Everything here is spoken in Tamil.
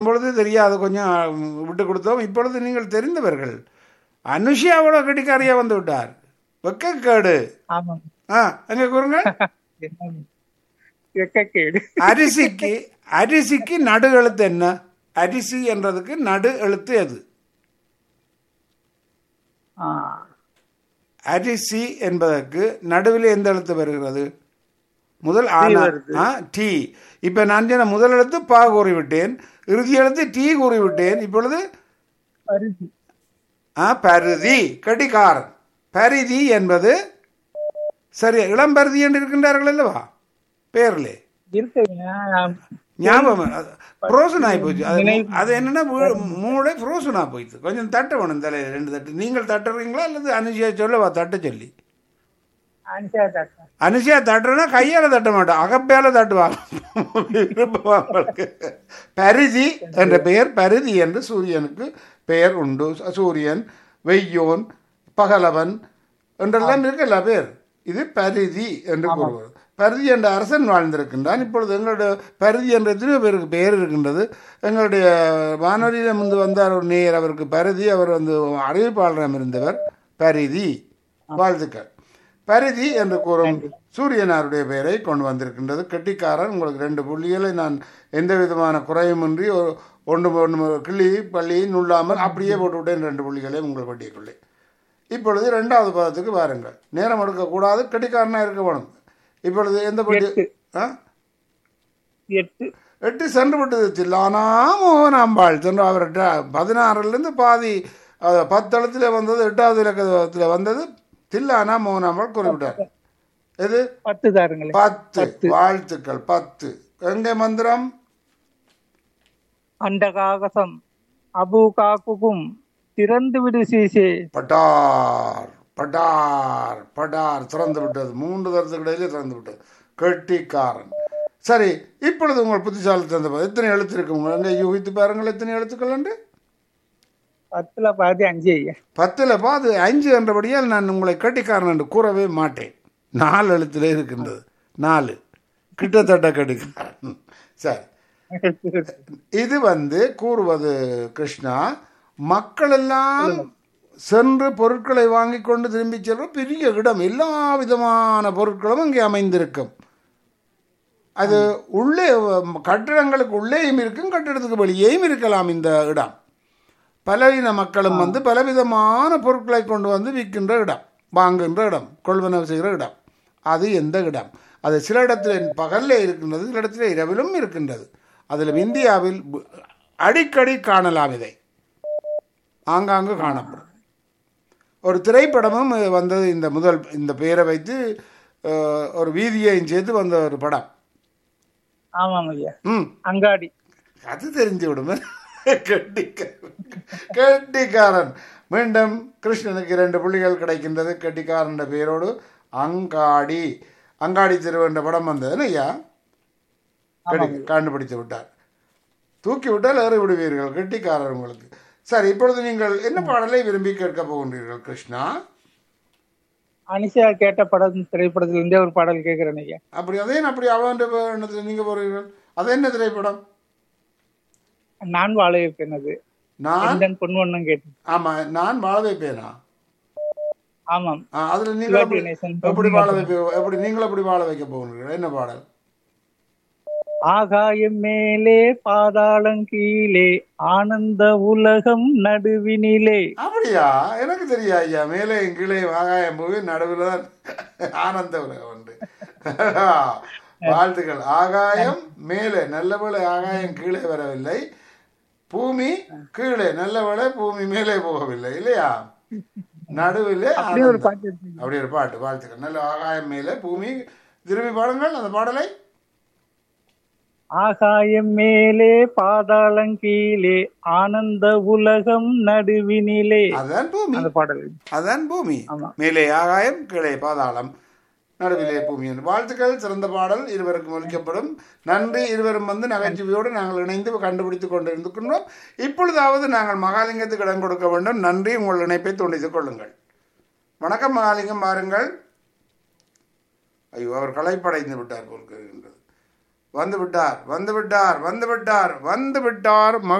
பொழுது தெரியாது கொஞ்சம் விட்டு கொடுத்தோம் இப்பொழுது நீங்கள் தெரிந்தவர்கள் அனுஷியாவோட கட்டிக்காரியா வந்து விட்டார் வெக்கக்கேடு ஆமாம் ஆ அங்க கூறுங்க என்ன வெக்கக்கேடு அரிசிக்கு அரிசிக்கு நடு எழுத்து என்ன அரிசி என்றதுக்கு நடு எழுத்து எது ஆ, அரிசி என்பதற்கு நடுவில் எந்த எழுத்து வருகிறது முதல் ஆனா வருது. ஆ டி இப்ப நான் சொன்ன முதல் எழுத்து பா கூறிவிட்டேன் இறுதி எழுத்து டீ கூறிவிட்டேன் இப்பொழுது அரிசி ஆ பருதி கடிகாரன் பரிதி என்பது சரி இளம்பருதி என்று இருக்கின்றார்கள் அல்லவா பேர்லே இருக்குங்க ஞாபகம் ஃப்ரோசன் ஆகி போச்சு அது அது என்னன்னா வீ- மூளை ஃப்ரோசன் ஆகி போயிடுது கொஞ்சம் தட்ட வேணும் தலையில ரெண்டு தட்டு நீங்கள் தட்டுறீங்களா அல்லது அனுஷியா சொல்லவா தட்ட சொல்லி அனுஷா தாத்தா அனுஷியா தட்டுறனா கையால தட்ட மாட்டோம் அகப்பையால தட்டுவாங்க விருப்பம் அவங்களுக்கு. பரிதி என்ற பெயர் பரிதி என்று சூரியனுக்கு பெயர் உண்டு சூரியன் வெய்யோன் பகலவன் என்றெல்லாம் இருக்குல்ல பேர் இது பரிதி என்று கூறுவது பரிதி என்ற அரசன் வாழ்ந்திருக்கின்றான் இப்பொழுது எங்களுடைய பரிதி என்ற எத்தனையோ பேருக்கு பெயர் இருக்கின்றது எங்களுடைய வானொலியில முந்து வந்தார் ஒரு நேயர் அவருக்கு பரிதி அவர் வந்து அறிவிப்பாளரம் இருந்தவர் பரிதி வாழ்த்துக்கள் பரிதி என்று கூறும் சூரியனாருடைய பெயரை கொண்டு வந்திருக்கின்றது கெட்டிக்காரன் உங்களுக்கு ரெண்டு புள்ளிகளை நான் எந்த விதமான குறையுமின்றி ஒரு ஒன்று ஒன்று கிள்ளி பள்ளி நுள்ளாமல் அப்படியே போட்டு விட்டேன் ரெண்டு புள்ளிகளை உங்கள் பட்டியக்குள்ளே இப்பொழுது ரெண்டாவது பதத்துக்கு வாருங்கள் நேரம் எடுக்கக்கூடாது கெட்டிக்காரனாக இருக்க வேணும் இப்பொழுது எந்த பட்டி ஆ எட்டு எட்டு சென்று விட்டது தில்லானா மோகனாம்பாள் சென்று அவர்கிட்ட பதினாறுலேருந்து பாதி அஹ், பத்தளத்தில் வந்தது எட்டாவது இலக்கத்தில் வந்தது தில்லானா மோகனாம்பாள் குறிப்பிட்டார் எது பத்து தாருங்களே பத்து வாழ்த்துக்கள் பத்து எங்கே மந்திரம் அண்டகாகசம் அபு காக்குக்கும் திறந்து விடு சீசே பட்டார் பட்டார் பட்டார் திறந்து விட்டது மூன்று தரத்துக்கு இடையிலே திறந்து விட்டது கெட்டிக்காரன் சரி இப்பொழுது உங்கள் புத்திசாலி திறந்த போது எத்தனை எழுத்து இருக்கு உங்க எங்கே யூகித்து பாருங்கள் எத்தனை எழுத்துக்கள் உண்டு பத்துல பாதி அஞ்சு ஐயா பத்தில் பாது அஞ்சு என்றபடியால் நான் உங்களை கட்டிக்காரன் என்று கூறவே மாட்டேன் நாலு எழுத்திலே இருக்கின்றது நாலு கிட்டத்தட்ட கட்டிக்காரன் சரி இது வந்து கூறுவது கிருஷ்ணா மக்கள் எல்லாம் சென்று பொருட்களை வாங்கி கொண்டு திரும்பி செல்ற பெரிய இடம் எல்லா விதமான பொருட்களும் அங்கே அமைந்திருக்கும் அது உள்ளே கட்டிடங்களுக்கு உள்ளேயும் இருக்கும் கட்டிடத்துக்கு வெளியேயும் இருக்கலாம் இந்த இடம் பலவித மக்களும் வந்து பலவிதமான பொருட்களை கொண்டு வந்து விற்கின்ற இடம் வாங்குகின்ற இடம் கொள்வனவு செய்கிற இடம் அது எந்த இடம் அது சில இடத்துல பகல்ல இருக்கின்றது சில இடத்துல இரவிலும் இருக்கின்றது அதில் இந்தியாவில் பு- அடிக்கடி காணலாம் இதை ஆங்காங்கு காணப்படும் ஒரு திரைப்படமும் வந்தது இந்த முதல் இந்த பெயரை வைத்து அஹ், ஒரு வீதியையும் சேர்த்து வந்த ஒரு படம் ஆமாம் ஐயா ம் அங்காடி அது தெரிஞ்சு விடுமே கெட்டிக்காரன் கெட்டிக்காரன் மீண்டும் கிருஷ்ணனுக்கு இரண்டு புள்ளிகள் கிடைக்கின்றது கெட்டிக்காரன் என்ற பெயரோடு அங்காடி அங்காடி தெரு என்ற படம் வந்தது ஐயா கெட்டி- கண்டுபிடித்து விட்டார் தூக்கி விட்டால் ஏறி விடுவீர்கள் கெட்டிக்காரர் உங்களுக்கு சரி இப்பொழுது நீங்கள் என்ன பாடலை விரும்பி கேட்க போகின்றீர்கள் கிருஷ்ணா அனிஷா கேட்ட படம் திரைப்படத்துல இருந்தே ஒரு பாடல் கேட்கிறேன் ஐயா அப்படி அதே அப்படி அவன் எண்ணத்தில் நீங்கள் போறீர்கள் அது என்ன திரைப்படம் நான் வாழ வைப்பேன் அது நான் எந்தன் பொன்வண்ணம் கேட்டேன் ஆமா நான் வாழ வைப்பேனா ஆமாம் ஆ, அதுல நீங்கள் சிவாஜி எப்படி கணேசன் எப்படி வாழ வைப்ப எப்படி நீங்கள் எப்படி வாழ வைக்க போகிறீர்கள் என்ன பாடல் ஆகாயம் மேலே பாதாளம் கீழே ஆனந்த உலகம் நடுவினிலே அப்படியா எனக்கு தெரியா ஐயா மேலே கீழே ஆகாயம் போய் நடுவில் தான் ஆனந்த உலகம் உண்டு வாழ்த்துக்கள் ஆகாயம் மேலே நல்லவேளை ஆகாயம் கீழே வரவில்லை பூமி கீழே நல்லவேளை பூமி மேலே போகவில்லை இல்லையா நடுவில் அப்படியே ஒரு ஆனந்தம். பாட்டு இருக்கு. அப்படி ஒரு பாட்டு வாழ்த்துக்கள் நல்ல ஆகாயம் மேலே பூமி திரும்பி பாடுங்கள் அந்த பாடலை ஆகாயம் மேலே பாதாளம் கீழே ஆனந்த உலகம் நடுவினிலே அதுதான் பூமி அந்த பாடல் அதுதான் பூமி ஆமா. மேலே ஆகாயம் கீழே பாதாளம் நடுவிலே பூமி என்று வாழ்த்துக்கள் சிறந்த பாடல் இருவருக்கும் ஒலிக்கப்படும் நன்றி இருவரும் வந்து நகைச்சுவையோடு நாங்கள் இணைந்து கண்டுபிடித்துக் கொண்டு இருக்கின்றோம் இப்பொழுதாவது நாங்கள் மகாலிங்கத்துக்கு இடம் கொடுக்க வேண்டும் நன்றி உங்கள் இணைப்பை துண்டித்துக் கொள்ளுங்கள் வணக்கம் மகாலிங்கம் பாருங்கள் ஐயோ அவர் களைப்படைந்து விட்டார் போல் இருக்கின்றது வந்து விட்டார் வந்து விட்டார் வந்து விட்டார் வந்து விட்டார்